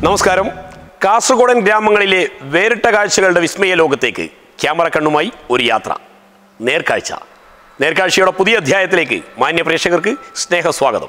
നമസ്കാരം കാസർഗോഡൻ ഗ്രാമങ്ങളിലെ വേറിട്ട കാഴ്ചകളുടെ വിസ്മയ ലോകത്തേക്ക് ക്യാമറ കണ്ണുമായി ഒരു യാത്ര നേർക്കാഴ്ച നേർക്കാഴ്ചയുടെ പുതിയ അധ്യായത്തിലേക്ക് മാന്യ പ്രേക്ഷകർക്ക് സ്നേഹസ്വാഗതം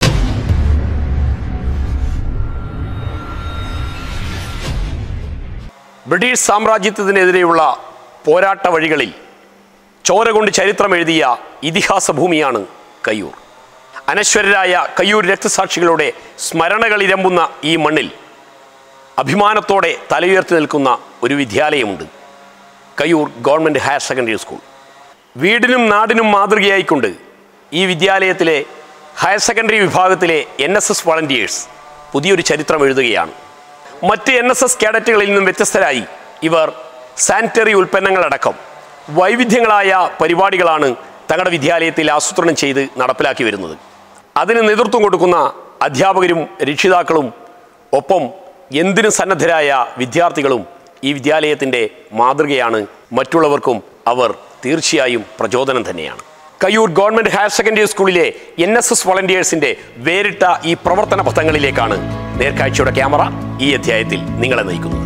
ബ്രിട്ടീഷ് സാമ്രാജ്യത്വത്തിനെതിരെയുള്ള പോരാട്ട വഴികളിൽ ചോര കൊണ്ട് ചരിത്രം എഴുതിയ ഇതിഹാസ ഭൂമിയാണ് കയ്യൂർ അനശ്വരരായ കയ്യൂർ രക്തസാക്ഷികളുടെ സ്മരണകൾ ഇരമ്പുന്ന ഈ മണ്ണിൽ അഭിമാനത്തോടെ തലയുയർത്തി നിൽക്കുന്ന ഒരു വിദ്യാലയമുണ്ട് Kayyur government higher secondary school വീടിനും നാടിനും മാതൃകയായിക്കൊണ്ട് ഈ വിദ്യാലയത്തിലെ ഹയർ സെക്കൻഡറി വിഭാഗത്തിലെ എൻ എസ് എസ് വളണ്ടിയേഴ്സ് പുതിയൊരു ചരിത്രം എഴുതുകയാണ് മറ്റ് എൻ എസ് എസ് കേഡറ്റുകളിൽ നിന്നും വ്യത്യസ്തരായി ഇവർ സാനിറ്ററി ഉൽപ്പന്നങ്ങളടക്കം വൈവിധ്യങ്ങളായ പരിപാടികളാണ് തങ്ങളുടെ വിദ്യാലയത്തിൽ ആസൂത്രണം ചെയ്ത് നടപ്പിലാക്കി വരുന്നത് അതിന് നേതൃത്വം കൊടുക്കുന്ന അധ്യാപകരും രക്ഷിതാക്കളും ഒപ്പം എന്തിനും സന്നദ്ധരായ വിദ്യാർത്ഥികളും ഈ വിദ്യാലയത്തിൻ്റെ മാതൃകയാണ് മറ്റുള്ളവർക്കും അവർ തീർച്ചയായും പ്രചോദനം തന്നെയാണ് കയ്യൂർ ഗവൺമെൻറ് ഹയർ സെക്കൻഡറി സ്കൂളിലെ എൻ എസ് എസ് വളണ്ടിയേഴ്സിൻ്റെ വേറിട്ട ഈ പ്രവർത്തന പഥങ്ങളിലേക്കാണ് നേർക്കാഴ്ചയുടെ ക്യാമറ ഈ അധ്യായത്തിൽ നിങ്ങളെ നയിക്കുന്നത്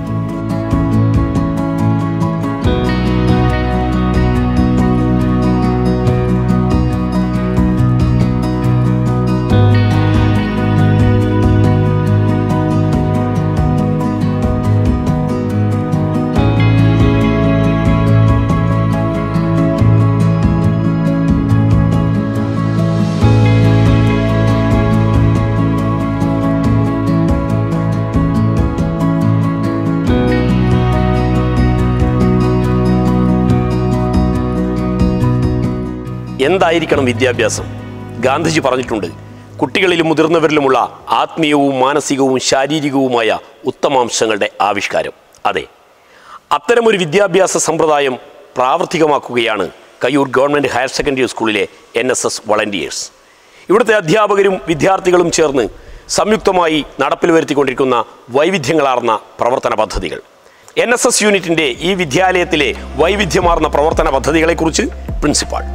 എന്തായിരിക്കണം വിദ്യാഭ്യാസം ഗാന്ധിജി പറഞ്ഞിട്ടുണ്ട് കുട്ടികളിലും മുതിർന്നവരിലുമുള്ള ആത്മീയവും മാനസികവും ശാരീരികവുമായ ഉത്തമാംശങ്ങളുടെ ആവിഷ്കാരം അതെ അത്തരമൊരു വിദ്യാഭ്യാസ സമ്പ്രദായം പ്രാവർത്തികമാക്കുകയാണ് കയ്യൂർ ഗവൺമെൻറ് ഹയർ സെക്കൻഡറി സ്കൂളിലെ എൻ എസ് എസ് വളണ്ടിയേഴ്സ് ഇവിടുത്തെ അധ്യാപകരും വിദ്യാർത്ഥികളും ചേർന്ന് സംയുക്തമായി നടപ്പിൽ വരുത്തിക്കൊണ്ടിരിക്കുന്ന വൈവിധ്യങ്ങളാർന്ന പ്രവർത്തന പദ്ധതികൾ എൻ എസ് എസ് യൂണിറ്റിൻ്റെ ഈ വിദ്യാലയത്തിലെ വൈവിധ്യമാർന്ന പ്രവർത്തന പദ്ധതികളെക്കുറിച്ച് പ്രിൻസിപ്പാൾ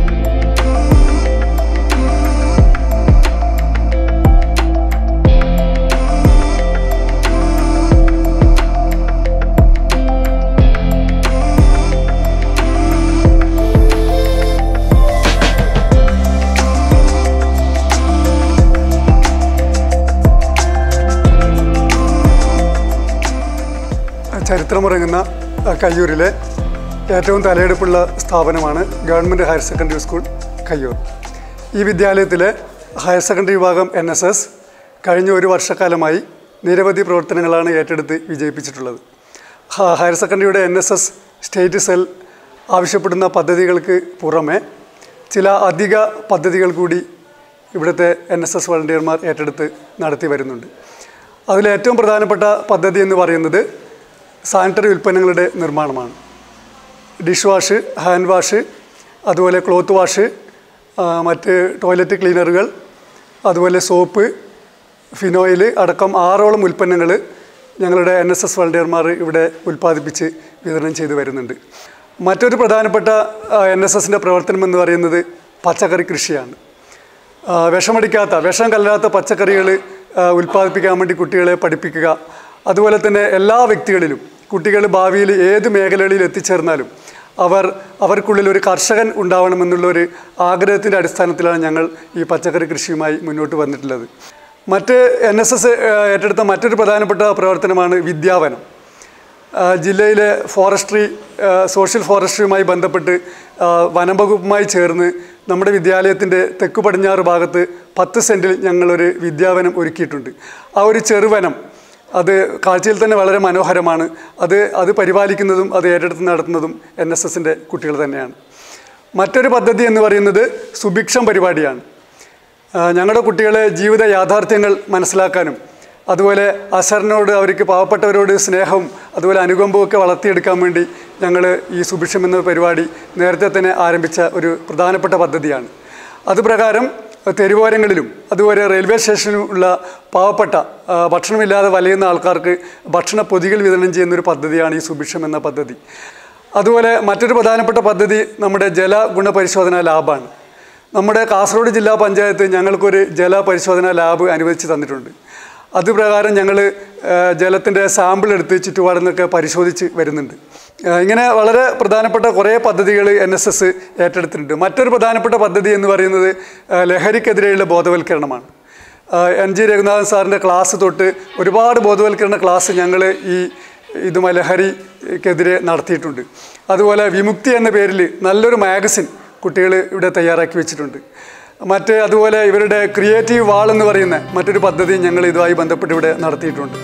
ചരിത്രമുറങ്ങുന്ന ആ, കയ്യൂരിലെ ഏറ്റവും തലയെടുപ്പുള്ള സ്ഥാപനമാണ് government higher secondary school Kayyur ഈ വിദ്യാലയത്തിലെ ഹയർ സെക്കൻഡറി വിഭാഗം എൻ എസ് എസ് കഴിഞ്ഞ ഒരു വർഷക്കാലമായി നിരവധി പ്രവർത്തനങ്ങളാണ് ഏറ്റെടുത്ത് വിജയിപ്പിച്ചിട്ടുള്ളത് ഹ- ഹയർ സെക്കൻഡറിയുടെ N S S state cell ആവശ്യപ്പെടുന്ന പദ്ധതികൾക്ക് പുറമെ ചില അധിക പദ്ധതികൾ കൂടി ഇവിടുത്തെ എൻ എസ് എസ് വളണ്ടിയർമാർ ഏറ്റെടുത്ത് നടത്തി വരുന്നുണ്ട് അതിലേറ്റവും പ്രധാനപ്പെട്ട പദ്ധതി എന്ന് പറയുന്നത് സാനിറ്ററി ഉൽപ്പന്നങ്ങളുടെ നിർമ്മാണമാണ് ഡിഷ് വാഷ് ഹാൻഡ് വാഷ് അതുപോലെ ക്ലോത്ത് വാഷ് ആ, മറ്റ് ടോയ്ലറ്റ് ക്ലീനറുകൾ അതുപോലെ സോപ്പ് ഫിനോയിൽ അടക്കം ആറോളം ഉൽപ്പന്നങ്ങൾ ഞങ്ങളുടെ എൻ എസ് എസ് വളണ്ടിയർമാർ ഇവിടെ ഉൽപ്പാദിപ്പിച്ച് വിതരണം ചെയ്തു വരുന്നുണ്ട് മറ്റൊരു പ്രധാനപ്പെട്ട എൻ എസ് എസിൻ്റെ പ്രവർത്തനം എന്ന് പറയുന്നത് പച്ചക്കറി കൃഷിയാണ് ആ, വിഷമടിക്കാത്ത വിഷം കലരാത്ത പച്ചക്കറികൾ ഉൽപ്പാദിപ്പിക്കാൻ വേണ്ടി കുട്ടികളെ പഠിപ്പിക്കുക അതുപോലെ തന്നെ എല്ലാ വ്യക്തികളിലും കുട്ടികൾ ഭാവിയിൽ ഏത് മേഖലകളിൽ എത്തിച്ചേർന്നാലും അവർ അവർക്കുള്ളിൽ ഒരു കർഷകൻ ഉണ്ടാവണമെന്നുള്ള ഒരു ആഗ്രഹത്തിൻ്റെ അടിസ്ഥാനത്തിലാണ് ഞങ്ങൾ ഈ പച്ചക്കറി കൃഷിയുമായി മുന്നോട്ട് വന്നിട്ടുള്ളത് മറ്റ് എൻ എസ് എസ് ഏറ്റെടുത്ത മറ്റൊരു പ്രധാനപ്പെട്ട പ്രവർത്തനമാണ് വിദ്യാവനം ആ, ജില്ലയിലെ ഫോറസ്ട്രി ആ, സോഷ്യൽ ഫോറസ്ട്രിയുമായി ബന്ധപ്പെട്ട് ആ, വനം വകുപ്പുമായി ചേർന്ന് നമ്മുടെ വിദ്യാലയത്തിൻ്റെ തെക്കു പടിഞ്ഞാറ് ഭാഗത്ത് പത്ത് സെൻറ്റിൽ ഞങ്ങളൊരു വിദ്യാവനം ഒരുക്കിയിട്ടുണ്ട് ആ ഒരു ചെറുവനം അത് കാഴ്ചയിൽ തന്നെ വളരെ മനോഹരമാണ് അത് അത് പരിപാലിക്കുന്നതും അത് ഏറ്റെടുത്ത് നടത്തുന്നതും എൻ എസ് എസിൻ്റെ കുട്ടികൾ തന്നെയാണ് മറ്റൊരു പദ്ധതി എന്ന് പറയുന്നത് സുഭിക്ഷം പരിപാടിയാണ് ആ, ഞങ്ങളുടെ കുട്ടികളെ ജീവിത യാഥാർത്ഥ്യങ്ങൾ മനസ്സിലാക്കാനും അതുപോലെ അസറിനോട് അവർക്ക് പാവപ്പെട്ടവരോട് സ്നേഹവും അതുപോലെ അനുകമ്പവും ഒക്കെ വളർത്തിയെടുക്കാൻ വേണ്ടി ഞങ്ങൾ ഈ സുഭിക്ഷം എന്ന പരിപാടി നേരത്തെ തന്നെ ആരംഭിച്ച ഒരു പ്രധാനപ്പെട്ട പദ്ധതിയാണ് അതുപ്രകാരം തെരുവോരങ്ങളിലും അതുപോലെ റെയിൽവേ സ്റ്റേഷനിലും ഉള്ള പാവപ്പെട്ട ആ, ഭക്ഷണമില്ലാതെ വലയുന്ന ആൾക്കാർക്ക് ഭക്ഷണ പൊതികൾ വിതരണം ചെയ്യുന്ന ഒരു പദ്ധതിയാണ് ഈ സുഭിക്ഷം എന്ന പദ്ധതി അതുപോലെ മറ്റൊരു പ്രധാനപ്പെട്ട പദ്ധതി നമ്മുടെ ജല ഗുണപരിശോധന ലാബാണ് നമ്മുടെ കാസർഗോഡ് ജില്ലാ പഞ്ചായത്ത് ഞങ്ങൾക്കൊരു ജല പരിശോധന ലാബ് അനുവദിച്ച് തന്നിട്ടുണ്ട് അതുപ്രകാരം ഞങ്ങൾ ജലത്തിൻ്റെ സാമ്പിൾ എടുത്ത് ചുറ്റുപാടിൽ നിന്നൊക്കെ പരിശോധിച്ച് വരുന്നുണ്ട് ആ, ഇങ്ങനെ വളരെ പ്രധാനപ്പെട്ട കുറേ പദ്ധതികൾ എൻ എസ് എസ് ഏറ്റെടുത്തിട്ടുണ്ട് മറ്റൊരു പ്രധാനപ്പെട്ട പദ്ധതി എന്ന് പറയുന്നത് ആ, ലഹരിക്കെതിരെയുള്ള ബോധവൽക്കരണമാണ് ആ, എൻ ജി രഘുനാഥൻ സാറിൻ്റെ ക്ലാസ് തൊട്ട് ഒരുപാട് ബോധവൽക്കരണ ക്ലാസ് ഞങ്ങൾ ഈ ഇതുമായി ലഹരിക്കെതിരെ നടത്തിയിട്ടുണ്ട് അതുപോലെ വിമുക്തി എന്ന പേരിൽ നല്ലൊരു മാഗസിൻ കുട്ടികൾ ഇവിടെ തയ്യാറാക്കി വെച്ചിട്ടുണ്ട് മറ്റ് അതുപോലെ ഇവരുടെ ക്രിയേറ്റീവ് വാൾ എന്ന് പറയുന്ന മറ്റൊരു പദ്ധതി ഞങ്ങൾ ഇതുമായി ബന്ധപ്പെട്ട് ഇവിടെ നടത്തിയിട്ടുണ്ട്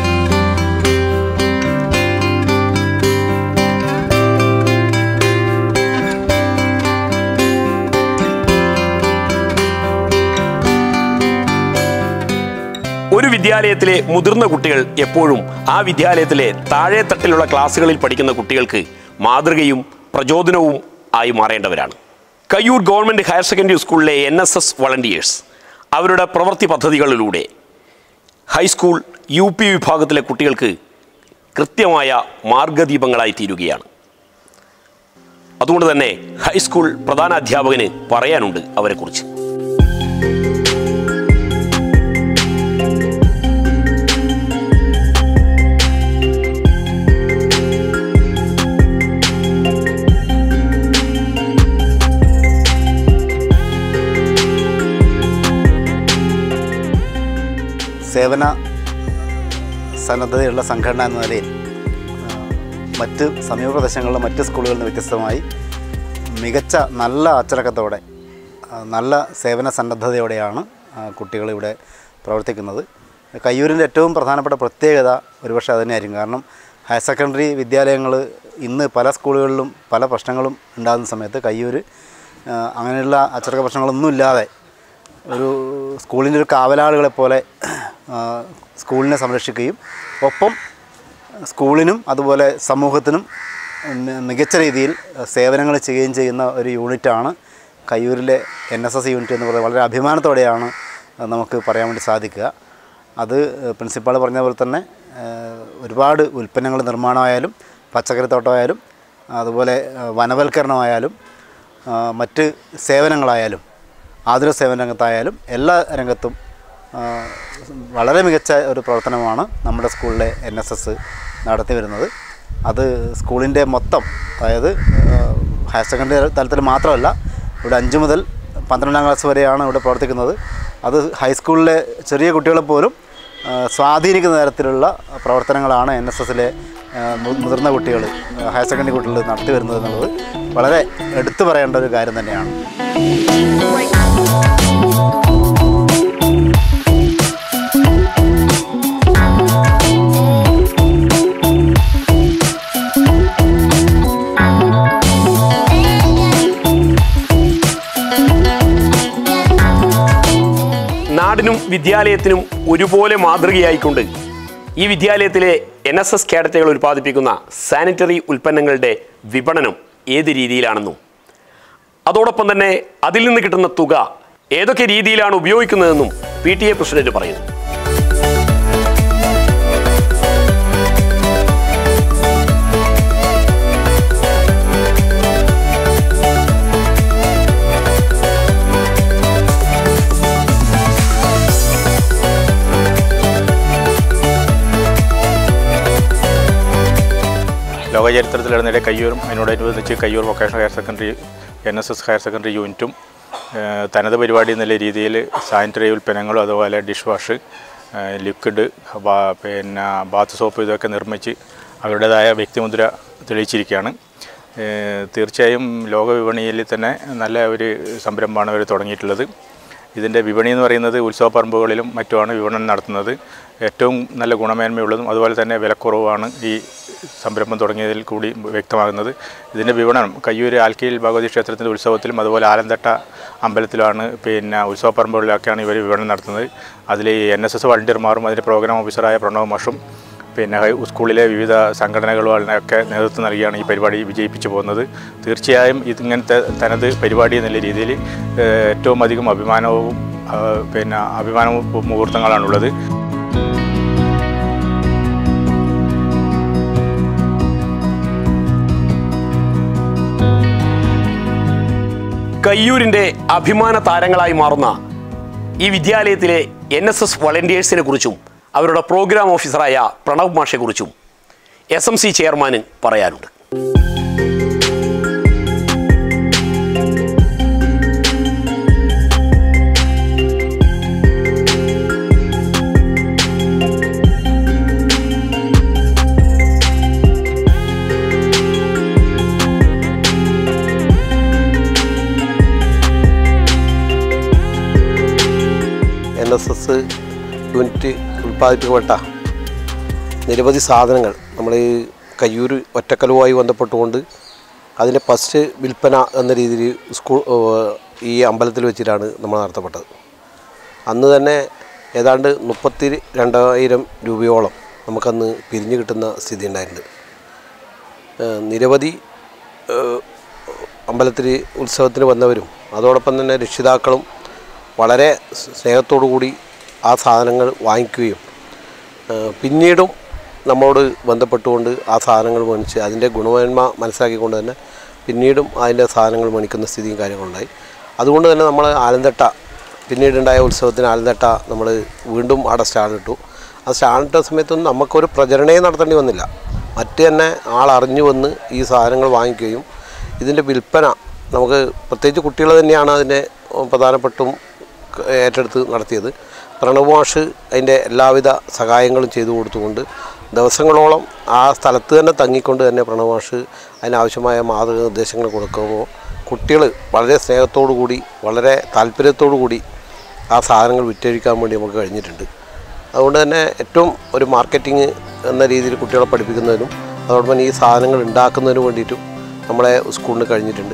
ഒരു വിദ്യാലയത്തിലെ മുതിർന്ന കുട്ടികൾ എപ്പോഴും ആ വിദ്യാലയത്തിലെ താഴെത്തട്ടിലുള്ള ക്ലാസ്സുകളിൽ പഠിക്കുന്ന കുട്ടികൾക്ക് മാതൃകയും പ്രചോദനവും ആയി മാറേണ്ടവരാണ് കയ്യൂർ ഗവൺമെൻറ് ഹയർ സെക്കൻഡറി സ്കൂളിലെ എൻ എസ് എസ് വളണ്ടിയേഴ്സ് അവരുടെ പ്രവൃത്തി പദ്ധതികളിലൂടെ ഹൈസ്കൂൾ യു പി വിഭാഗത്തിലെ കുട്ടികൾക്ക് കൃത്യമായ മാർഗദീപങ്ങളായി തീരുകയാണ് അതുകൊണ്ട് തന്നെ ഹൈസ്കൂൾ പ്രധാന അധ്യാപകന് പറയാനുണ്ട് അവരെക്കുറിച്ച് സേവന സന്നദ്ധതയുള്ള സംഘടന എന്ന നിലയിൽ ആ, മറ്റ് സമീപ പ്രദേശങ്ങളിലെ മറ്റ് സ്കൂളുകളിൽ നിന്ന് വ്യത്യസ്തമായി മികച്ച നല്ല അച്ചടക്കത്തോടെ ആ, നല്ല സേവന സന്നദ്ധതയോടെയാണ് കുട്ടികൾ ഇവിടെ പ്രവർത്തിക്കുന്നത് കയ്യൂരിൻ്റെ ഏറ്റവും പ്രധാനപ്പെട്ട പ്രത്യേകത ഒരുപക്ഷെ അതുതന്നെയായിരിക്കും കാരണം ഹയർ സെക്കൻഡറി വിദ്യാലയങ്ങൾ ഇന്ന് പല സ്കൂളുകളിലും പല പ്രശ്നങ്ങളും ഉണ്ടാകുന്ന സമയത്ത് കയ്യൂർ ആ, അങ്ങനെയുള്ള അച്ചടക്ക പ്രശ്നങ്ങളൊന്നും ഇല്ലാതെ ഒരു സ്കൂളിൻ്റെ ഒരു കാവലാളുകളെ പോലെ ആ, സ്കൂളിനെ സംരക്ഷിക്കുകയും ഒപ്പം സ്കൂളിനും അതുപോലെ സമൂഹത്തിനും മി- മികച്ച രീതിയിൽ സേവനങ്ങൾ ചെയ്യുകയും ചെയ്യുന്ന ഒരു യൂണിറ്റാണ് കയ്യൂരിലെ എൻ എസ് എസ് യൂണിറ്റ് എന്ന് പറയുന്നത് വളരെ അഭിമാനത്തോടെയാണ് നമുക്ക് പറയാൻ വേണ്ടി സാധിക്കുക അത് പ്രിൻസിപ്പാൾ പറഞ്ഞ പോലെ തന്നെ ആ, ഒരുപാട് ഉൽപ്പന്നങ്ങൾ നിർമ്മാണമായാലും പച്ചക്കറിത്തോട്ടമായാലും അതുപോലെ ആ, വനവൽക്കരണമായാലും ആ, മറ്റ് സേവനങ്ങളായാലും ആതുര സേവന രംഗത്തായാലും എല്ലാ രംഗത്തും ആ, വളരെ മികച്ച ഒരു പ്രവർത്തനമാണ് നമ്മുടെ സ്കൂളിലെ എൻ എസ് എസ് നടത്തി വരുന്നത് അത് സ്കൂളിൻ്റെ മൊത്തം അതായത് ആ, ഹയർ സെക്കൻഡറി തലത്തിൽ മാത്രമല്ല ഇവിടെ അഞ്ച് മുതൽ പന്ത്രണ്ടാം ക്ലാസ് വരെയാണ് ഇവിടെ പ്രവർത്തിക്കുന്നത് അത് ഹൈസ്കൂളിലെ ചെറിയ കുട്ടികളെ പോലും ആ, സ്വാധീനിക്കുന്ന തരത്തിലുള്ള പ്രവർത്തനങ്ങളാണ് എൻ എസ് എസിലെ മുതിർന്ന കുട്ടികൾ ഹയർ സെക്കൻഡറി കുട്ടികൾ നടത്തി വരുന്നത് എന്നുള്ളത് വളരെ എടുത്തു പറയേണ്ട ഒരു കാര്യം തന്നെയാണ് നാടിനും വിദ്യാലയത്തിനും ഒരുപോലെ മാതൃകയായിക്കൊണ്ട് ഈ വിദ്യാലയത്തിലെ എൻ എസ് എസ് കേഡറ്റുകൾ ഉൽപ്പാദിപ്പിക്കുന്ന സാനിറ്ററി ഉൽപ്പന്നങ്ങളുടെ വിപണനം ഏത് രീതിയിലാണെന്നും അതോടൊപ്പം തന്നെ അതിൽ നിന്ന് കിട്ടുന്ന തുക ഏതൊക്കെ രീതിയിലാണ് ഉപയോഗിക്കുന്നതെന്നും പി ടി എ പ്രസിഡന്റ് പറയുന്നു ലോകചരിത്രത്തിലിടന്നിടെ കയ്യൂരും അതിനോടനുബന്ധിച്ച് Kayyur vocational higher secondary N S S higher secondary യൂണിറ്റും ഏഹ്, തനത് പരിപാടി എന്നുള്ള രീതിയിൽ സാനിറ്ററി ഉൽപ്പന്നങ്ങളും അതുപോലെ ഡിഷ് വാഷ് ഏഹ്, ലിക്വിഡ് ബാ- പിന്നെ ബാത്ത് സോപ്പ് ഇതൊക്കെ നിർമ്മിച്ച് അവരുടേതായ വ്യക്തിമുദ്ര തെളിയിച്ചിരിക്കുകയാണ് ഏഹ്, തീർച്ചയായും ലോക വിപണിയിൽ തന്നെ നല്ല ഒരു സംരംഭമാണ് അവർ തുടങ്ങിയിട്ടുള്ളത് ഇതിൻ്റെ വിപണി എന്ന് പറയുന്നത് ഉത്സവപ്പറമ്പുകളിലും മറ്റുമാണ് വിപണനം നടത്തുന്നത് ഏറ്റവും നല്ല ഗുണമേന്മയുള്ളതും അതുപോലെ തന്നെ വിലക്കുറവാണ് ഈ സംരംഭം തുടങ്ങിയതിൽ കൂടി വ്യക്തമാകുന്നത് ഇതിൻ്റെ വിപണനം കയ്യൂർ ആൽക്കീൽ ഭഗവതി ക്ഷേത്രത്തിൻ്റെ ഉത്സവത്തിലും അതുപോലെ ആലന്തട്ട അമ്പലത്തിലുമാണ് പിന്നെ ഉത്സവപ്പറമ്പുകളിലൊക്കെയാണ് ഇവർ വിപണനം നടത്തുന്നത് അതിൽ എൻ എസ് എസ് വളണ്ടിയർമാരും അതിൻ്റെ പ്രോഗ്രാം ഓഫീസറായ പ്രണവ് മാഷും പിന്നെ ഹൈ- സ്കൂളിലെ വിവിധ സംഘടനകളുമൊക്കെ നേതൃത്വം നൽകിയാണ് ഈ പരിപാടി വിജയിപ്പിച്ചു പോകുന്നത് തീർച്ചയായും ഇതിങ്ങനത്തെ തനത് പരിപാടി എന്നുള്ള രീതിയിൽ ഏഹ്, ഏറ്റവും അധികം അഭിമാനവും ആ, പിന്നെ അഭിമാനവും മുഹൂർത്തങ്ങളാണുള്ളത് കയ്യൂരിൻ്റെ അഭിമാന താരങ്ങളായി മാറുന്ന ഈ വിദ്യാലയത്തിലെ എൻ എസ് എസ് വളണ്ടിയേഴ്സിനെ കുറിച്ചും അവരുടെ പ്രോഗ്രാം ഓഫീസറായ പ്രണവ് മാഷെക്കുറിച്ചും എസ് എം സി ചെയർമാന് പറയാനുണ്ട് എൻ എസ് എസ് യൂണിറ്റ് ഉൽപ്പാദിപ്പിക്കപ്പെട്ട നിരവധി സാധനങ്ങൾ നമ്മൾ ഈ കയ്യൂർ ഒറ്റക്കലുമായി ബന്ധപ്പെട്ടുകൊണ്ട് അതിൻ്റെ ഫസ്റ്റ് വിൽപ്പന എന്ന രീതിയിൽ സ്കൂൾ ഏഹ്, ഈ അമ്പലത്തിൽ വെച്ചിട്ടാണ് നമ്മൾ നടത്തപ്പെട്ടത് അന്ന് തന്നെ ഏതാണ്ട് മുപ്പത്തി രണ്ടായിരം രൂപയോളം നമുക്കന്ന് പിരിഞ്ഞു കിട്ടുന്ന സ്ഥിതി ഉണ്ടായിട്ടുണ്ട് ഏഹ്, നിരവധി ഏഹ്, അമ്പലത്തിൽ ഉത്സവത്തിന് വന്നവരും അതോടൊപ്പം തന്നെ രക്ഷിതാക്കളും വളരെ സ്നേഹത്തോടു കൂടി ആ സാധനങ്ങൾ വാങ്ങിക്കുകയും ഏഹ്, പിന്നീടും നമ്മളോട് ബന്ധപ്പെട്ടുകൊണ്ട് ആ സാധനങ്ങൾ മേടിച്ച് അതിൻ്റെ ഗുണമേന്മ മനസ്സിലാക്കിക്കൊണ്ട് തന്നെ പിന്നീടും അതിൻ്റെ സാധനങ്ങൾ മേടിക്കുന്ന സ്ഥിതിയും കാര്യങ്ങളുണ്ടായി അതുകൊണ്ട് തന്നെ നമ്മൾ ആലന്തട്ട പിന്നീടുണ്ടായ ഉത്സവത്തിന് ആലന്തട്ട നമ്മൾ വീണ്ടും അവിടെ സ്റ്റാളിട്ടു ആ സ്റ്റാളിട്ട സമയത്തൊന്നും നമുക്കൊരു പ്രചരണേ നടത്തേണ്ടി വന്നില്ല മറ്റ് തന്നെ ആളറിഞ്ഞു വന്ന് ഈ സാധനങ്ങൾ വാങ്ങിക്കുകയും ഇതിൻ്റെ വിൽപ്പന നമുക്ക് പ്രത്യേകിച്ച് കുട്ടികൾ തന്നെയാണ് അതിൻ്റെ പ്രധാനപ്പെട്ടും ക- ഏറ്റെടുത്ത് നടത്തിയത് പ്രണവ് മാഷ് അതിൻ്റെ എല്ലാവിധ സഹായങ്ങളും ചെയ്തു കൊടുത്തുകൊണ്ട് ദിവസങ്ങളോളം ആ സ്ഥലത്ത് തന്നെ തങ്ങിക്കൊണ്ട് തന്നെ പ്രണവ് മാഷ് അതിനാവശ്യമായ മാർഗനിർദ്ദേശങ്ങൾ കൊടുക്കുമ്പോൾ കുട്ടികൾ വളരെ സ്നേഹത്തോടു കൂടി വളരെ താല്പര്യത്തോടു കൂടി ആ സാധനങ്ങൾ വിറ്റഴിക്കാൻ വേണ്ടി നമുക്ക് കഴിഞ്ഞിട്ടുണ്ട് അതുകൊണ്ട് തന്നെ ഏറ്റവും ഒരു മാർക്കറ്റിംഗ് എന്ന രീതിയിൽ കുട്ടികളെ പഠിപ്പിക്കുന്നതിനും അതോടൊപ്പം തന്നെ ഈ സാധനങ്ങൾ ഉണ്ടാക്കുന്നതിനും വേണ്ടിയിട്ടും നമ്മളെ സ്കൂളിന് കഴിഞ്ഞിട്ടുണ്ട്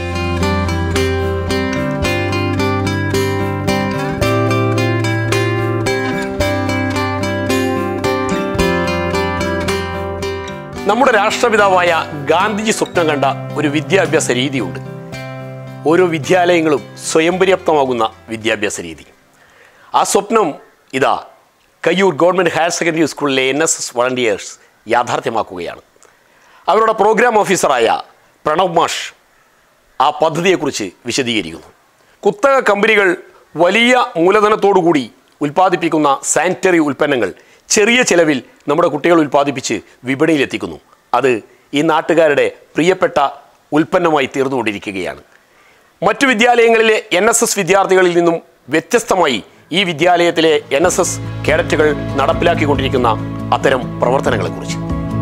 നമ്മുടെ രാഷ്ട്രപിതാവായ ഗാന്ധിജി സ്വപ്നം കണ്ട ഒരു വിദ്യാഭ്യാസ രീതിയുണ്ട് ഓരോ വിദ്യാലയങ്ങളും സ്വയം പര്യാപ്തമാകുന്ന വിദ്യാഭ്യാസ രീതി ആ സ്വപ്നം ഇതാ കയ്യൂർ ഗവൺമെൻറ് ഹയർ സെക്കൻഡറി സ്കൂളിലെ എൻ എസ് എസ് വളണ്ടിയേഴ്സ് യാഥാർത്ഥ്യമാക്കുകയാണ് അവരുടെ പ്രോഗ്രാം ഓഫീസറായ പ്രണവ് മാഷ് ആ പദ്ധതിയെക്കുറിച്ച് വിശദീകരിക്കുന്നു കുത്തക കമ്പനികൾ വലിയ മൂലധനത്തോടുകൂടി ഉൽപ്പാദിപ്പിക്കുന്ന സാനിറ്ററി ഉൽപ്പന്നങ്ങൾ ചെറിയ ചെലവിൽ നമ്മുടെ കുട്ടികൾ ഉൽപ്പാദിപ്പിച്ച് വിപണിയിലെത്തിക്കുന്നു അത് ഈ നാട്ടുകാരുടെ പ്രിയപ്പെട്ട ഉൽപ്പന്നമായി തീർന്നുകൊണ്ടിരിക്കുകയാണ് മറ്റു വിദ്യാലയങ്ങളിലെ എൻ എസ് എസ് വിദ്യാർത്ഥികളിൽ നിന്നും വ്യത്യസ്തമായി ഈ വിദ്യാലയത്തിലെ എൻ എസ് എസ് കേഡറ്റുകൾ നടപ്പിലാക്കിക്കൊണ്ടിരിക്കുന്ന അത്തരം പ്രവർത്തനങ്ങളെക്കുറിച്ച്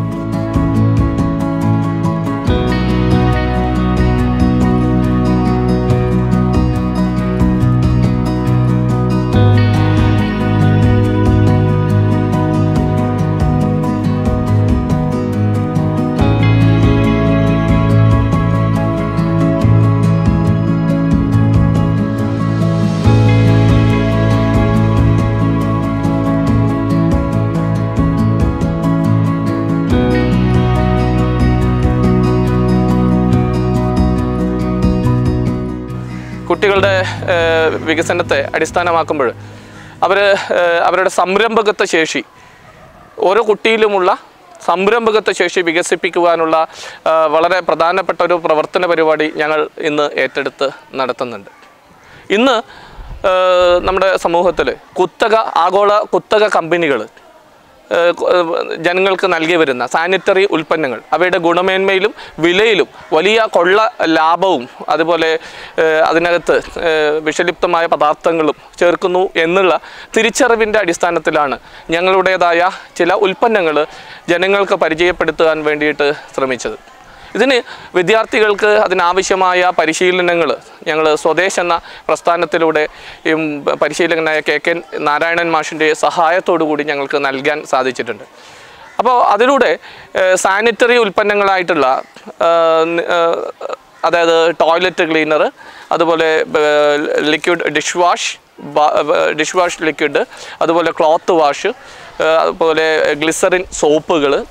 കുട്ടികളുടെ ഏഹ്, വികസനത്തെ അടിസ്ഥാനമാക്കുമ്പോൾ അവർ അവരുടെ സംരംഭകത്വ ശേഷി ഓരോ കുട്ടിയിലുമുള്ള സംരംഭകത്വ ശേഷി വികസിപ്പിക്കുവാനുള്ള ആ, വളരെ പ്രധാനപ്പെട്ട ഒരു പ്രവർത്തന പരിപാടി ഞങ്ങൾ ഇന്ന് ഏറ്റെടുത്ത് നടത്തുന്നുണ്ട് ഇന്ന് ആ, നമ്മുടെ സമൂഹത്തിൽ കുത്തക ആഗോള കുത്തക കമ്പനികൾ ഏഹ് കൊ- ഏഹ് ജനങ്ങൾക്ക് നൽകി വരുന്ന സാനിറ്ററി ഉൽപ്പന്നങ്ങൾ അവയുടെ ഗുണമേന്മയിലും വിലയിലും വലിയ കൊള്ള ലാഭവും അതുപോലെ ഏഹ് അതിനകത്ത് ഏഹ് വിഷലിപ്തമായ പദാർത്ഥങ്ങളും ചേർക്കുന്നു എന്നുള്ള തിരിച്ചറിവിൻ്റെ അടിസ്ഥാനത്തിലാണ് ഞങ്ങളുടേതായ ചില ഉൽപ്പന്നങ്ങൾ ജനങ്ങൾക്ക് പരിചയപ്പെടുത്താൻ വേണ്ടിയിട്ട് ശ്രമിച്ചത് ഇതിന് വിദ്യാർത്ഥികൾക്ക് അതിനാവശ്യമായ പരിശീലനങ്ങൾ ഞങ്ങൾ സ്വദേശ് എന്ന പ്രസ്ഥാനത്തിലൂടെ ഈ പരിശീലകനായ കെ കെ നാരായണൻ മാഷിൻ്റെ സഹായത്തോടു കൂടി ഞങ്ങൾക്ക് നൽകാൻ സാധിച്ചിട്ടുണ്ട് അപ്പോൾ അതിലൂടെ സാനിറ്ററി ഉൽപ്പന്നങ്ങളായിട്ടുള്ള ഏഹ്, നി- ഏഹ്, അതായത് ടോയ്ലറ്റ് ക്ലീനർ അതുപോലെ liquid dish wash dish wash liquid അതുപോലെ ക്ലോത്ത് വാഷ് അതുപോലെ ഗ്ലിസറിൻ സോപ്പുകൾ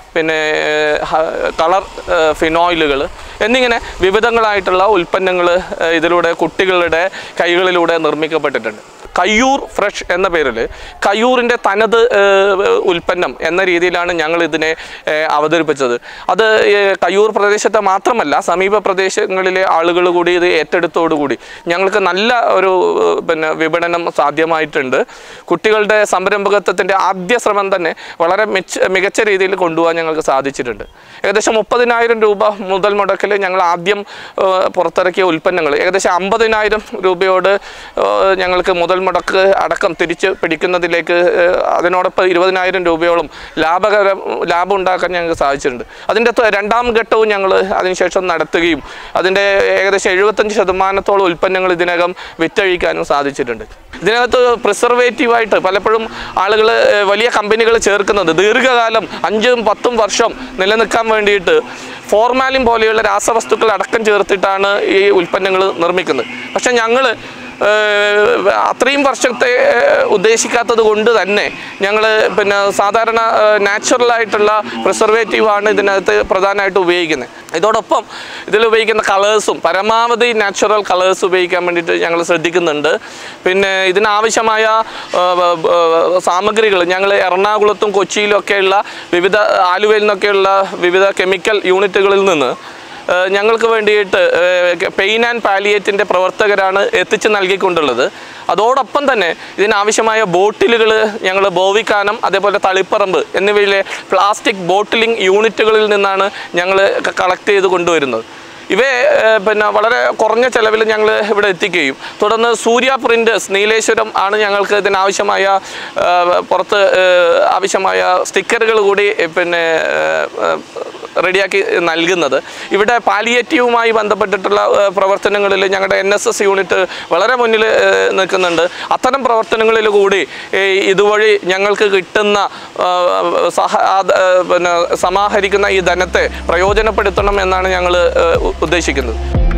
പിന്നെ ഹ- കളർ ഫിനോയിലുകൾ എന്നിങ്ങനെ വിവിധങ്ങളായിട്ടുള്ള ഉൽപ്പന്നങ്ങൾ ഇതിലൂടെ കുട്ടികളുടെ കൈകളിലൂടെ നിർമ്മിക്കപ്പെട്ടിട്ടുണ്ട് കയ്യൂർ ഫ്രഷ് എന്ന പേരിൽ കയ്യൂറിൻ്റെ തനത് ഏഹ്, ഉൽപ്പന്നം എന്ന രീതിയിലാണ് ഞങ്ങൾ ഇതിനെ ഏഹ്, അവതരിപ്പിച്ചത് അത് ഏഹ്, കയ്യൂർ പ്രദേശത്തെ മാത്രമല്ല സമീപ പ്രദേശങ്ങളിലെ ആളുകൾ കൂടി ഇത് ഏറ്റെടുത്തോടുകൂടി ഞങ്ങൾക്ക് നല്ല ഒരു ഏഹ്, പിന്നെ വിപണനം സാധ്യമായിട്ടുണ്ട് കുട്ടികളുടെ സംരംഭകത്വത്തിൻ്റെ ആദ്യ ശ്രമം തന്നെ വളരെ മെച്ച മികച്ച രീതിയിൽ കൊണ്ടുപോകാൻ ഞങ്ങൾക്ക് സാധിച്ചിട്ടുണ്ട് ഏകദേശം മുപ്പതിനായിരം രൂപ മുതൽ മുടക്കിൽ ഞങ്ങൾ ആദ്യം ഏഹ്, പുറത്തിറക്കിയ ഉൽപ്പന്നങ്ങൾ ഏകദേശം അമ്പതിനായിരം രൂപയോട് ഏഹ്, ഞങ്ങൾക്ക് മുതൽ മുടക്ക് അടക്കം തിരിച്ച് പിടിക്കുന്നതിലേക്ക് ഏഹ്, അതിനോടൊപ്പം ഇരുപതിനായിരം രൂപയോളം ലാഭകരം ലാഭം ഉണ്ടാക്കാൻ ഞങ്ങൾക്ക് സാധിച്ചിട്ടുണ്ട് അതിൻ്റെ ത- രണ്ടാം ഘട്ടവും ഞങ്ങൾ അതിനുശേഷം നടത്തുകയും അതിൻ്റെ ഏകദേശം എഴുപത്തഞ്ച് ശതമാനത്തോളം ഉൽപ്പന്നങ്ങൾ ഇതിനകം വിറ്റഴിക്കാനും സാധിച്ചിട്ടുണ്ട് ഇതിനകത്ത് പ്രിസർവേറ്റീവായിട്ട് പലപ്പോഴും ആളുകൾ വലിയ കമ്പനികൾ ചേർക്കുന്നത് ദീർഘകാലം അഞ്ചും പത്തും വർഷം നിലനിൽക്കാൻ വേണ്ടിയിട്ട് ഫോർമാലിൻ പോലെയുള്ള രാസവസ്തുക്കൾ അടക്കം ചേർത്തിട്ടാണ് ഈ ഉൽപ്പന്നങ്ങൾ നിർമ്മിക്കുന്നത് പക്ഷേ ഞങ്ങൾ അത്രയും വർഷത്തെ ഏഹ്, ഉദ്ദേശിക്കാത്തത് കൊണ്ട് തന്നെ ഞങ്ങൾ പിന്നെ സാധാരണ നാച്ചുറൽ ആയിട്ടുള്ള പ്രിസർവേറ്റീവാണ് ഇതിനകത്ത് പ്രധാനമായിട്ട് ഉപയോഗിക്കുന്നത് ഇതോടൊപ്പം ഇതിൽ ഉപയോഗിക്കുന്ന കളേഴ്സും പരമാവധി നാച്ചുറൽ കളേഴ്സ് ഉപയോഗിക്കാൻ വേണ്ടിയിട്ട് ഞങ്ങൾ ശ്രദ്ധിക്കുന്നുണ്ട് പിന്നെ ഇതിനാവശ്യമായ സാമഗ്രികൾ ഞങ്ങൾ എറണാകുളത്തും കൊച്ചിയിലും ഒക്കെയുള്ള വിവിധ ആലുവയിൽ നിന്നൊക്കെയുള്ള വിവിധ കെമിക്കൽ യൂണിറ്റുകളിൽ നിന്ന് ഏഹ് ഞങ്ങൾക്ക് വേണ്ടിയിട്ട് പെയിൻ ആൻഡ് പാലിയേറ്റിൻ്റെ പ്രവർത്തകരാണ് എത്തിച്ച് നൽകിക്കൊണ്ടുള്ളത് അതോടൊപ്പം തന്നെ ഇതിനാവശ്യമായ ബോട്ടിലുകൾ ഞങ്ങൾ ബോവിക്കാനം അതേപോലെ തളിപ്പറമ്പ് എന്നിവയിലെ പ്ലാസ്റ്റിക് ബോട്ടിലിംഗ് യൂണിറ്റുകളിൽ നിന്നാണ് ഞങ്ങൾ കളക്ട് ചെയ്ത് കൊണ്ടുവരുന്നത് ഇവയെ ഏഹ്, പിന്നെ വളരെ കുറഞ്ഞ ചെലവിൽ ഞങ്ങൾ ഇവിടെ എത്തിക്കുകയും തുടർന്ന് സൂര്യ പ്രിൻറ്റേഴ്സ് നീലേശ്വരം ആണ് ഞങ്ങൾക്ക് ഇതിനാവശ്യമായ ഏഹ്, പുറത്ത് ഏഹ്, ആവശ്യമായ സ്റ്റിക്കറുകൾ കൂടി ഏഹ്, പിന്നെ ഏഹ്, റെഡിയാക്കി നൽകുന്നത് ഇവിടെ പാലിയേറ്റീവുമായി ബന്ധപ്പെട്ടിട്ടുള്ള ഏഹ്, പ്രവർത്തനങ്ങളിൽ ഞങ്ങളുടെ എൻ എസ് എസ് യൂണിറ്റ് വളരെ മുന്നിൽ ഏഹ്, നിൽക്കുന്നുണ്ട് അത്തരം പ്രവർത്തനങ്ങളിൽ കൂടി ഏഹ്, ഇതുവഴി ഞങ്ങൾക്ക് കിട്ടുന്ന ഏഹ്, സഹ അത്, ഏഹ്, പിന്നെ സമാഹരിക്കുന്ന ഈ ധനത്തെ പ്രയോജനപ്പെടുത്തണം എന്നാണ് ഞങ്ങൾ ഉദ്ദേശിക്കുന്നത്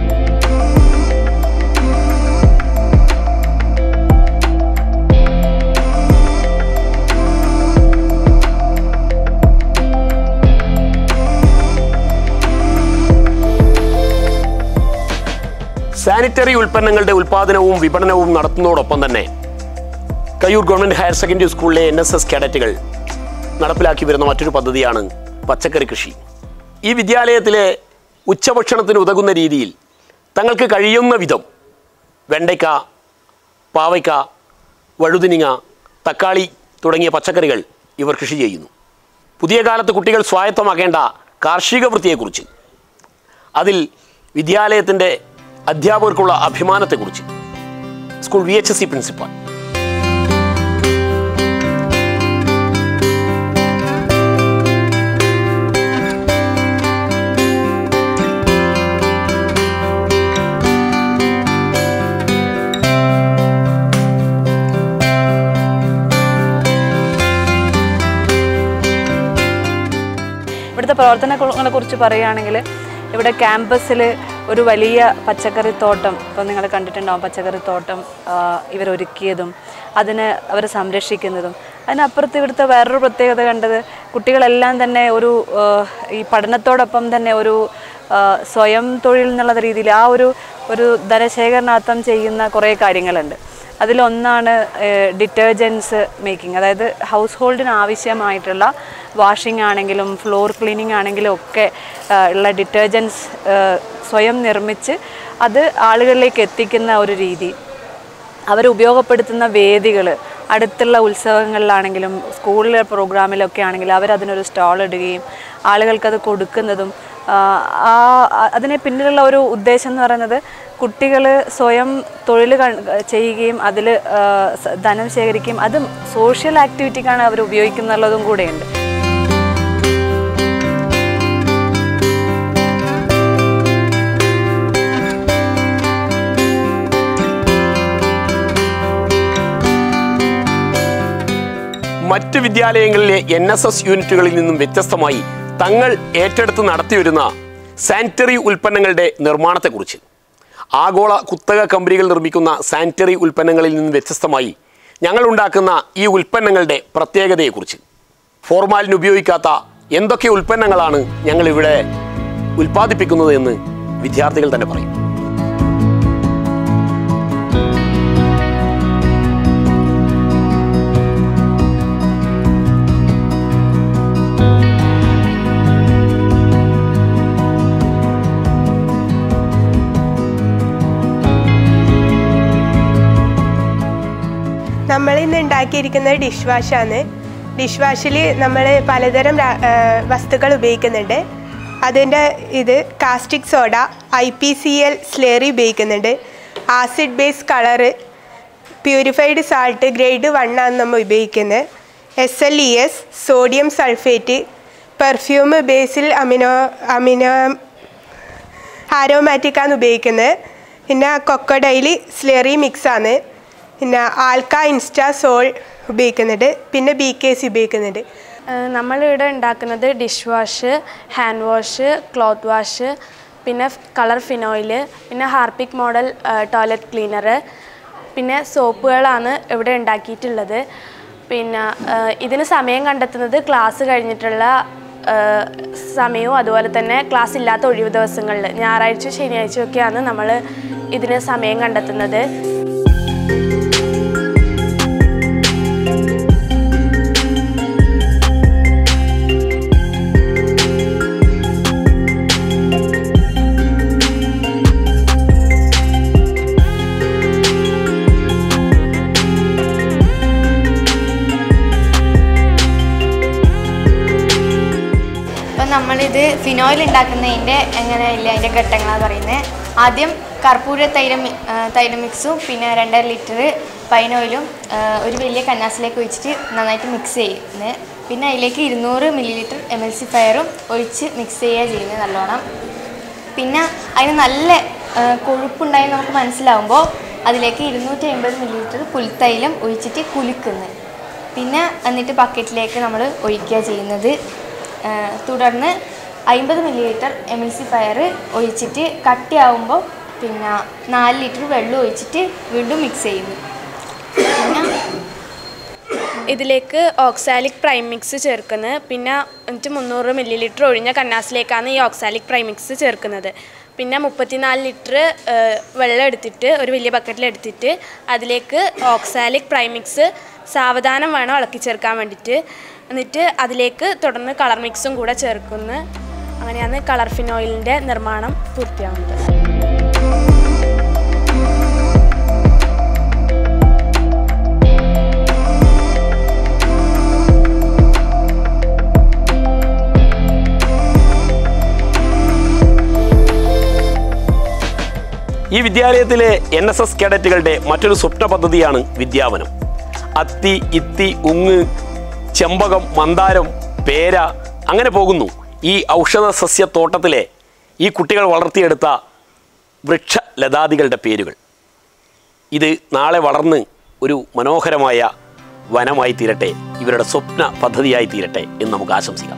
സാനിറ്ററി ഉൽപ്പന്നങ്ങളുടെ ഉൽപ്പാദനവും വിപണനവും നടത്തുന്നതോടൊപ്പം തന്നെ കയ്യൂർ ഗവൺമെൻറ് ഹയർ സെക്കൻഡറി സ്കൂളിലെ എൻ എസ് എസ് കേഡറ്റുകൾ നടപ്പിലാക്കി വരുന്ന മറ്റൊരു പദ്ധതിയാണ് പച്ചക്കറി കൃഷി ഈ വിദ്യാലയത്തിലെ ഉച്ചഭക്ഷണത്തിന് ഉതകുന്ന രീതിയിൽ തങ്ങൾക്ക് കഴിയുന്ന വിധം വെണ്ടയ്ക്ക പാവയ്ക്ക വഴുതിനിങ്ങ തക്കാളി തുടങ്ങിയ പച്ചക്കറികൾ ഇവർ കൃഷി ചെയ്യുന്നു പുതിയ കാലത്ത് കുട്ടികൾ സ്വായത്തമാക്കേണ്ട കാർഷിക വൃത്തിയെക്കുറിച്ച് അതിൽ വിദ്യാലയത്തിൻ്റെ അധ്യാപകർക്കുള്ള അഭിമാനത്തെക്കുറിച്ച് school V H S C principal ഇവിടുത്തെ പ്രവർത്തനങ്ങളെ കുറിച്ച് പറയുകയാണെങ്കിൽ ഇവിടെ ക്യാമ്പസിൽ ഒരു വലിയ പച്ചക്കറിത്തോട്ടം ഇപ്പം നിങ്ങൾ കണ്ടിട്ടുണ്ടാവും പച്ചക്കറിത്തോട്ടം ആ, ഇവരൊരുക്കിയതും അതിന് അവർ സംരക്ഷിക്കുന്നതും അതിനപ്പുറത്ത് ഇവിടുത്തെ വേറൊരു പ്രത്യേകത കണ്ടത് കുട്ടികളെല്ലാം തന്നെ ഒരു ആ, ഈ പഠനത്തോടൊപ്പം തന്നെ ഒരു ആ, സ്വയം തൊഴിൽ എന്നുള്ള രീതിയിൽ ആ ഒരു ഒരു ധനശേഖരണാർത്ഥം ചെയ്യുന്ന കുറേ കാര്യങ്ങളുണ്ട് അതിലൊന്നാണ് ഡിറ്റർജൻസ് മേക്കിംഗ് അതായത് ഹൗസ് ഹോൾഡിന് ആവശ്യമായിട്ടുള്ള വാഷിംഗ് ആണെങ്കിലും ഫ്ലോർ ക്ലീനിങ് ആണെങ്കിലും ഒക്കെ ആ, ഉള്ള ഡിറ്റർജൻസ് സ്വയം നിർമ്മിച്ച് അത് ആളുകളിലേക്ക് എത്തിക്കുന്ന ഒരു രീതി അവർ ഉപയോഗപ്പെടുത്തുന്ന വേദികൾ അടുത്തുള്ള ഉത്സവങ്ങളിലാണെങ്കിലും സ്കൂളിലെ പ്രോഗ്രാമിലൊക്കെ ആണെങ്കിലും അവരതിനൊരു സ്റ്റാൾ ഇടുകയും ആളുകൾക്കത് കൊടുക്കുന്നതും ആ, ആ അതിന് പിന്നിലുള്ള ഒരു ഉദ്ദേശം എന്ന് പറയുന്നത് കുട്ടികൾ സ്വയം തൊഴിൽ കൺ- ചെയ്യുകയും അതിൽ ധനം ശേഖരിക്കുകയും അത് സോഷ്യൽ ആക്ടിവിറ്റിക്കാണ് അവർ ഉപയോഗിക്കുന്നുള്ളതും കൂടെയുണ്ട് മറ്റ് വിദ്യാലയങ്ങളിലെ എൻ എസ് എസ് യൂണിറ്റുകളിൽ നിന്നും വ്യത്യസ്തമായി തങ്ങൾ ഏറ്റെടുത്ത് നടത്തിവരുന്ന സാനിറ്ററി ഉൽപ്പന്നങ്ങളുടെ നിർമ്മാണത്തെക്കുറിച്ച് ആഗോള കുത്തക കമ്പനികൾ നിർമ്മിക്കുന്ന സാനിറ്ററി ഉൽപ്പന്നങ്ങളിൽ നിന്നും വ്യത്യസ്തമായി ഞങ്ങൾ ഉണ്ടാക്കുന്ന ഈ ഉൽപ്പന്നങ്ങളുടെ പ്രത്യേകതയെക്കുറിച്ച് ഫോർമാലിൻ ഉപയോഗിക്കാത്ത എന്തൊക്കെ ഉൽപ്പന്നങ്ങളാണ് ഞങ്ങൾ ഇവിടെ ഉൽപ്പാദിപ്പിക്കുന്നത് എന്ന് വിദ്യാർത്ഥികൾ തന്നെ പറയും നമ്മൾ ഇന്ന് ഉണ്ടാക്കിയിരിക്കുന്നത് ഡിഷ് വാഷാണ് ഡിഷ് വാഷിൽ നമ്മൾ പലതരം രാ- ആ, വസ്തുക്കൾ ഉപയോഗിക്കുന്നുണ്ട് അതിൻ്റെ ഇത് caustic soda I P C L slurry ഉപയോഗിക്കുന്നുണ്ട് acid base colour purified salt grade one ആണ് നമ്മൾ ഉപയോഗിക്കുന്നത് S L E S sodium sulphate perfume ബേസിൽ അമിനോ അമിനോ ആരോമാറ്റിക്കാണ് ഉപയോഗിക്കുന്നത് പിന്നെ കൊക്കോഡൈൽ സ്ലെറി മിക്സാണ് പിന്നെ ആൽക്ക ഇൻസ്റ്റാ സോൾ ഉപയോഗിക്കുന്നുണ്ട് പിന്നെ ബി കെ സി ഉപയോഗിക്കുന്നുണ്ട് ഏഹ് നമ്മളിവിടെ ഉണ്ടാക്കുന്നത് dish wash hand wash cloth wash പിന്നെ കളർ ഫിനോയില് പിന്നെ ഹാർപ്പിക് മോഡൽ ടോയ്ലറ്റ് ക്ലീനർ പിന്നെ സോപ്പുകളാണ് ഇവിടെ ഉണ്ടാക്കിയിട്ടുള്ളത് പിന്നെ ഏഹ് ഇതിന് സമയം കണ്ടെത്തുന്നത് ക്ലാസ് കഴിഞ്ഞിട്ടുള്ള ഏഹ് സമയവും അതുപോലെ തന്നെ ക്ലാസ് ഇല്ലാത്ത ഒഴിവ് ദിവസങ്ങളിൽ ഞായറാഴ്ച ശനിയാഴ്ചയൊക്കെയാണ് നമ്മൾ ഇതിന് സമയം കണ്ടെത്തുന്നത് അപ്പം നമ്മളിത് ഫിനോയിൽ ഉണ്ടാക്കുന്നതിൻ്റെ എങ്ങനെയില്ല അതിൻ്റെ ഘട്ടങ്ങളാണ് പറയുന്നത് ആദ്യം കർപ്പൂര തൈര മി- ആ, തൈര മിക്സും പിന്നെ രണ്ടര ലിറ്റർ പൈനോയിലും ആ, ഒരു വലിയ കന്നാസിലേക്ക് ഒഴിച്ചിട്ട് നന്നായിട്ട് മിക്സ് ചെയ്യുന്നത് പിന്നെ അതിലേക്ക് ഇരുന്നൂറ് millilitre M L C ഫയറും ഒഴിച്ച് മിക്സ് ചെയ്യുക ചെയ്യുന്നത് നല്ലോണം പിന്നെ അതിന് നല്ല ആ, കൊഴുപ്പുണ്ടായി നമുക്ക് മനസ്സിലാവുമ്പോൾ അതിലേക്ക് ഇരുന്നൂറ്റി അമ്പത് മില്ലി ലിറ്റർ പുൽത്തൈലം ഒഴിച്ചിട്ട് കുലുക്കുന്നത് പിന്നെ എന്നിട്ട് ബക്കറ്റിലേക്ക് നമ്മൾ ഒഴിക്കുക ചെയ്യുന്നത് ആ, തുടർന്ന് അമ്പത് millilitre M L C fire ഒഴിച്ചിട്ട് കട്ടിയാവുമ്പോൾ പിന്നെ നാല് ലിറ്റർ വെള്ളം ഒഴിച്ചിട്ട് വീണ്ടും മിക്സ് ചെയ്യുന്നു പിന്നെ ഇതിലേക്ക് ഓക്സാലിക് പ്രൈം മിക്സ് ചേർക്കുന്നത് പിന്നെ എന്നിട്ട് മുന്നൂറ് മില്ലി ലിറ്റർ ഒഴിഞ്ഞ കന്നാസിലേക്കാണ് ഈ ഓക്സാലിക് പ്രൈം മിക്സ് ചേർക്കുന്നത് പിന്നെ മുപ്പത്തിനാല് ലിറ്റർ വെള്ളം എടുത്തിട്ട് ഒരു വലിയ ബക്കറ്റിൽ എടുത്തിട്ട് അതിലേക്ക് ഓക്സാലിക് പ്രൈം മിക്സ് സാവധാനം വേണം ഇളക്കി ചേർക്കാൻ വേണ്ടിയിട്ട് എന്നിട്ട് അതിലേക്ക് തുടർന്ന് കളർ മിക്സും കൂടെ ചേർക്കുന്നു അങ്ങനെയാണ് കളർ ഫിനോയിലിൻ്റെ നിർമ്മാണം പൂർത്തിയാവുന്നത് ഈ വിദ്യാലയത്തിലെ എൻ എസ് എസ് കേഡറ്റുകളുടെ മറ്റൊരു സ്വപ്ന പദ്ധതിയാണ് വിദ്യാവനം അത്തി ഇത്തി ഉങ്ങ് ചെമ്പകം മന്ദാരം പേര അങ്ങനെ പോകുന്നു ഈ ഔഷധ സസ്യത്തോട്ടത്തിലെ ഈ കുട്ടികൾ വളർത്തിയെടുത്ത വൃക്ഷലതാദികളുടെ പേരുകൾ ഇത് നാളെ വളർന്ന് ഒരു മനോഹരമായ വനമായി തീരട്ടെ ഇവരുടെ സ്വപ്ന പദ്ധതിയായി തീരട്ടെ എന്ന് നമുക്ക് ആശംസിക്കാം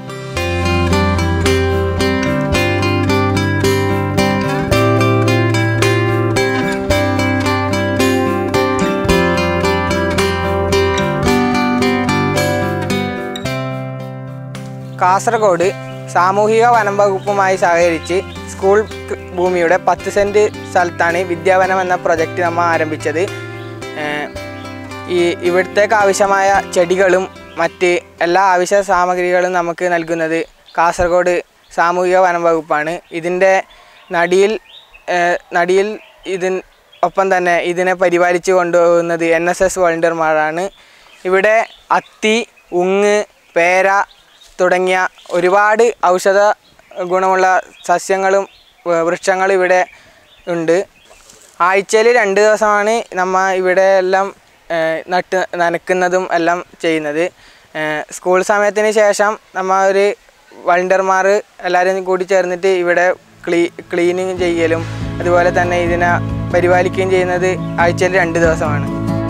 കാസർഗോഡ് സാമൂഹിക വനം വകുപ്പുമായി സഹകരിച്ച് സ്കൂൾ ക- ഭൂമിയുടെ പത്ത് സെൻറ്റ് സ്ഥലത്താണ് വിദ്യാവനം എന്ന പ്രൊജക്റ്റ് നമ്മൾ ആരംഭിച്ചത് ഏഹ് ഈ ഇവിടത്തേക്ക് ആവശ്യമായ ചെടികളും മറ്റ് എല്ലാ ആവശ്യ സാമഗ്രികളും നമുക്ക് നൽകുന്നത് കാസർഗോഡ് സാമൂഹിക വനം വകുപ്പാണ് ഇതിൻ്റെ നടിയിൽ ഏഹ് നടിയിൽ ഇതിൻ ഒപ്പം തന്നെ ഇതിനെ പരിപാലിച്ചു കൊണ്ടുപോകുന്നത് എൻ എസ് എസ് വോളണ്ടിയർമാരാണ് ഇവിടെ അത്തി ഉങ്ങ് പേര തുടങ്ങിയ ഒരുപാട് ഔഷധ ഗുണമുള്ള സസ്യങ്ങളും വ- വൃക്ഷങ്ങളും ഇവിടെ ഉണ്ട് ആഴ്ചയിൽ രണ്ട് ദിവസമാണ് നമ്മ ഇവിടെ എല്ലാം ഏഹ്, നട്ട് നനക്കുന്നതും എല്ലാം ചെയ്യുന്നത് ഏഹ്, സ്കൂൾ സമയത്തിന് ശേഷം നമ്മ ഒരു വളണ്ടിയർമാർ എല്ലാവരും കൂടി ചേർന്നിട്ട് ഇവിടെ ക്ലീ ക്ലീനിങ് ചെയ്യലും അതുപോലെ തന്നെ ഇതിനെ പരിപാലിക്കുകയും ചെയ്യുന്നത് ആഴ്ചയിൽ രണ്ട് ദിവസമാണ്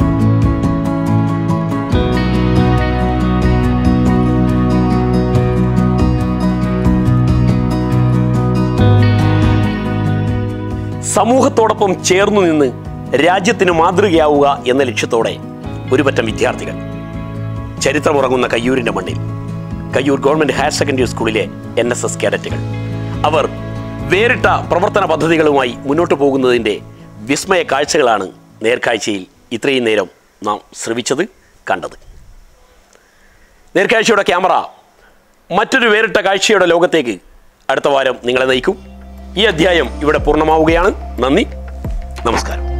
സമൂഹത്തോടൊപ്പം ചേർന്നു നിന്ന് രാജ്യത്തിന് മാതൃകയാവുക എന്ന ലക്ഷ്യത്തോടെ ഒരുപറ്റം വിദ്യാർത്ഥികൾ ചരിത്രമുറങ്ങുന്ന കയ്യൂരിൻ്റെ മണ്ണിൽ കയ്യൂർ ഗവൺമെൻറ് ഹയർ സെക്കൻഡറി സ്കൂളിലെ എൻ എസ് എസ് കേഡറ്റുകൾ അവർ വേറിട്ട പ്രവർത്തന പദ്ധതികളുമായി മുന്നോട്ട് പോകുന്നതിൻ്റെ വിസ്മയ കാഴ്ചകളാണ് നേർക്കാഴ്ചയിൽ ഇത്രയും നേരം നാം ശ്രവിച്ചത് കണ്ടത് നേർക്കാഴ്ചയുടെ ക്യാമറ മറ്റൊരു വേറിട്ട കാഴ്ചയുടെ ലോകത്തേക്ക് അടുത്ത വാരം നിങ്ങളെ നയിക്കും ഈ അധ്യായം ഇവിടെ പൂർണ്ണമാവുകയാണ് നന്ദി നമസ്കാരം